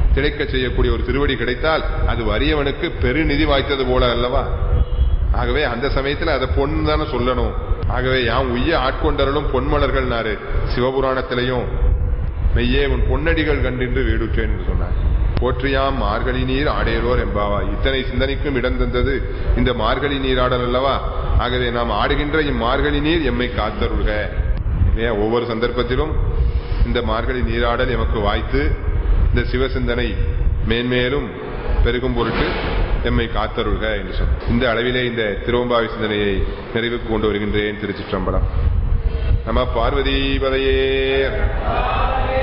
திளைக்க செய்யக்கூடிய ஒரு திருவடி கிடைத்தால் அது வறியவனுக்கு பெருநிதி வாய்த்தது போல அல்லவா ஆகவே அந்த சமயத்துல அதை பொண்ணு தானே சொல்லணும் ஆகவே யாம் உய்ய ஆட்கொண்டருளும் பொன்மலர்கள் நாரு சிவபுராணத்திலையும் மெய்யே உன் பொன்னடிகள் கண்டின்று வீடுற்றேன் என்று சொன்னார் போற்றியாம் மார்கழி நீர் ஆடையரோர் எம்பாவா இத்தனை சிந்தனைக்கும் இடம் தந்தது இந்த மார்கழி நீராடல் அல்லவா ஆகவே நாம் ஆடுகின்ற இம்மார்கழி நீர் எம்மை காத்தருள்க இல்லையா ஒவ்வொரு சந்தர்ப்பத்திலும் இந்த மார்கழி நீராடல் எமக்கு வாய்த்து இந்த சிவசிந்தனை மேன்மேலும் பெருகும் பொருட்டு எம்மை காத்தருள்க என்று சொன்ன இந்த அளவிலே இந்த திருவம்பாவி சிந்தனையை நிறைவுக்கு கொண்டு வருகின்றேன் திருச்சிற்றம்பலம் நம பார்வதி பதையே